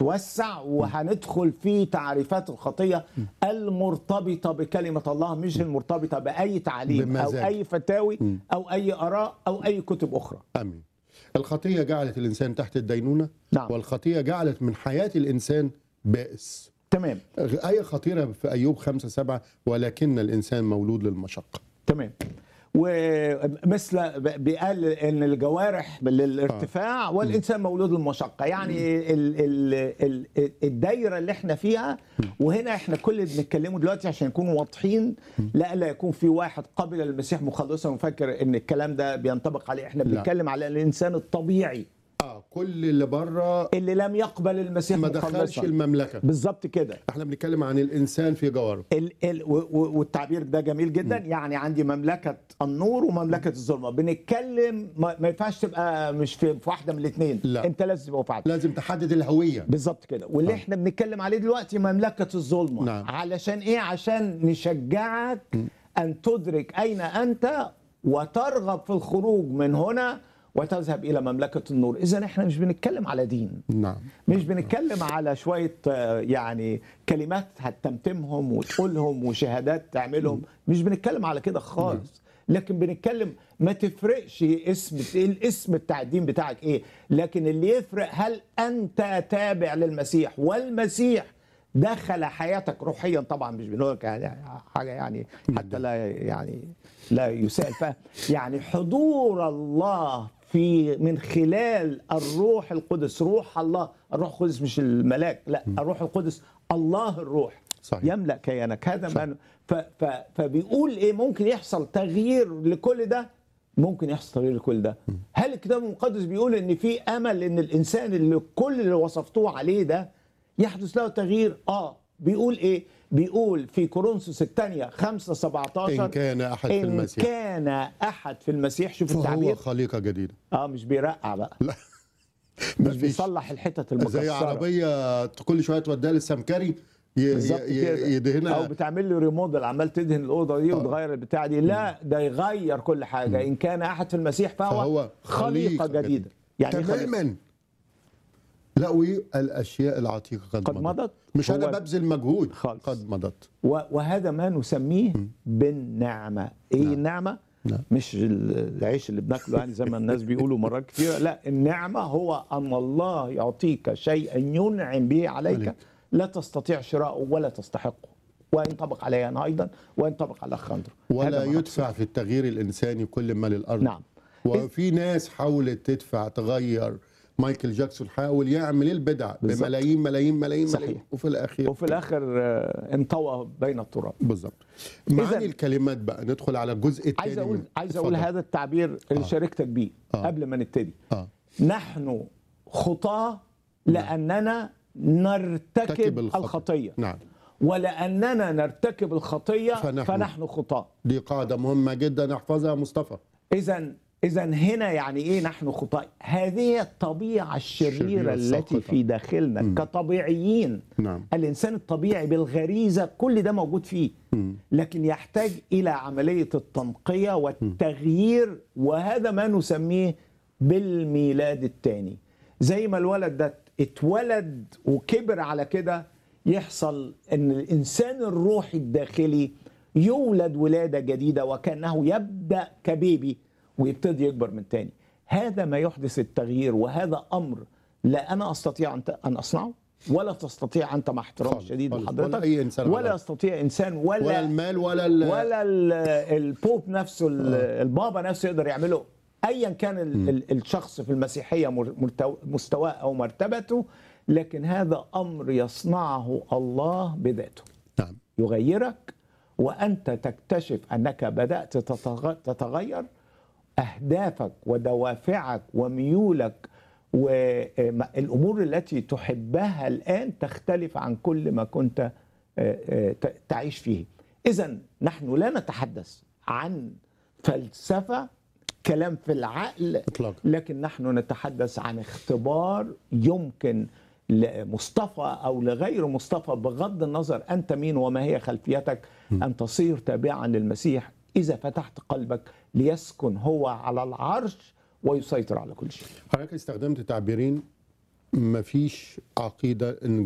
هنوسع وهندخل في تعريفات الخطيه المرتبطه بكلمه الله مش المرتبطه باي تعليم او بمزاج. اي فتاوي او اي اراء او اي كتب اخرى امين الخطيه جعلت الانسان تحت الدينونه نعم. والخطيه جعلت من حياه الانسان بائس تمام آية خطيرة في أيوب خمسة سبعة ولكن الإنسان مولود للمشقة تمام ومثل بيقال ان الجوارح للارتفاع والانسان مولود للمشقه يعني ال ال ال الدايره اللي احنا فيها وهنا احنا كل اللي بنتكلمه دلوقتي عشان نكون واضحين لا لا يكون في واحد قبل المسيح مخلصا وفاكر ان الكلام ده بينطبق عليه احنا لا. بنتكلم على الانسان الطبيعي آه كل اللي بره اللي لم يقبل المسيح ما دخلش مخلصا المملكة بالظبط كده احنا بنتكلم عن الإنسان في جواره ال ال و- و- والتعبير ده جميل جدا يعني عندي مملكه النور ومملكه الظلمه بنتكلم ما, ما ينفعش تبقى مش في, في واحده من الاثنين لا. انت لازم تبقى في واحده لازم تحدد الهوية بالظبط كده واللي آه. احنا بنتكلم عليه دلوقتي مملكه الظلمه نعم. علشان ايه عشان نشجعك ان تدرك اين انت وترغب في الخروج من هنا وتذهب الى مملكه النور اذا احنا مش بنتكلم على دين نعم مش بنتكلم على شوية آه، يعني كلمات هتتمتمهم وتقولهم وشهادات تعملهم مش بنتكلم على كده خالص لكن بنتكلم ما تفرقش اسم ايه الاسم بتاع الدين بتاعك ايه لكن اللي يفرق هل انت تابع للمسيح والمسيح دخل حياتك روحيا طبعا مش بنقول لك يعني حاجه يعني حتى لا يعني لا يساء الفهم يعني حضور الله في من خلال الروح القدس روح الله الروح القدس مش الملاك لا الروح القدس الله الروح صحيح. يملا كيانك هذا صح. ما ف ف فبيقول ايه ممكن يحصل تغيير لكل ده ممكن يحصل تغيير لكل ده هل الكتاب المقدس بيقول ان في امل ان الانسان اللي كل اللي وصفتوه عليه ده يحدث له تغيير اه بيقول ايه بيقول في كورنثوس الثانيه 5 17 إن كان أحد في إن المسيح كان احد في المسيح شوف فهو التعبير خليقة جديدة اه مش بيرقع بقى لا مش مفيش. بيصلح الحتت المكسره زي عربية كل شوية توديها للسمكري ي- بالظبط ي- كده او يدهنها بتعمل له ريموديل عمال تدهن الاوضه دي وتغير البتاع دي لا ده يغير كل حاجه ان كان احد في المسيح فهو, فهو خليقه جديده يعني إيه خليقة؟ تماما لا والاشياء العتيقه قد, قد مضت مش انا هو- ببذل مجهود خالص. قد مضت و- وهذا ما نسميه بالنعمه ايه نعم. النعمه نعم. مش ال- العيش اللي بناكله يعني زي ما الناس بيقولوا مرات كثيره لا النعمه هو ان الله يعطيك شيئا ينعم به عليك عليك. لا تستطيع شراءه ولا تستحقه وينطبق علي انا ايضا وينطبق على خندر ولا يدفع في التغيير الانساني كل مال الارض نعم وفي ناس حاولت تدفع تغير مايكل جاكسون حاول يعمل البدع بالظبط. بملايين ملايين ملايين صحيح. ملايين وفي الاخير وفي الاخر آه، انطوى بين التراب بالظبط معاني إذن- الكلمات بقى ندخل على الجزء الثاني عايز اقول عايز اقول هذا التعبير اللي آه. شاركتك بيه آه. قبل ما نبتدي اه نحن خطاة لأننا نرتكب ارتكب الخطأ. الخطية نعم ولأننا نرتكب الخطية فنحن- فنحن خطاة دي قاعده مهمه جدا احفظها مصطفى إذا إذا هنا يعني إيه نحن خطاة؟ هذه هي الطبيعة الشريرة الشريرة التي الساقطة. في داخلنا مم. كطبيعيين نعم الإنسان الطبيعي بالغريزة كل ده موجود فيه مم. لكن يحتاج إلى عملية التنقية والتغيير وهذا ما نسميه بالميلاد الثاني زي ما الولد ده اتولد وكبر على كده يحصل ان الانسان الروحي الداخلي يولد ولاده جديده وكانه يبدا كبيبي ويبتدي يكبر من تاني هذا ما يحدث التغيير وهذا امر لا انا استطيع ان ان اصنعه ولا تستطيع انت مع احترام خالص، شديد خالص. لحضرتك ولا أي إنسان ولا على يستطيع انسان ولا ولا المال ولا ال... ولا ال- البوب نفسه ال- البابا نفسه يقدر يعمله ايا كان ال- ال- الشخص في المسيحيه مر- مرتو- مستواه او مرتبته لكن هذا امر يصنعه الله بذاته نعم يغيرك وانت تكتشف انك بدات تتغ- تتغير اهدافك ودوافعك وميولك والامور التي تحبها الان تختلف عن كل ما كنت آه، آه، ت- تعيش فيه اذا نحن لا نتحدث عن فلسفه كلام في العقل اطلاقا لكن نحن نتحدث عن اختبار يمكن لمصطفى او لغير مصطفى بغض النظر انت مين وما هي خلفيتك ان تصير تابعا للمسيح اذا فتحت قلبك ليسكن هو على العرش ويسيطر على كل شيء. حضرتك استخدمت تعبيرين مفيش عقيده ان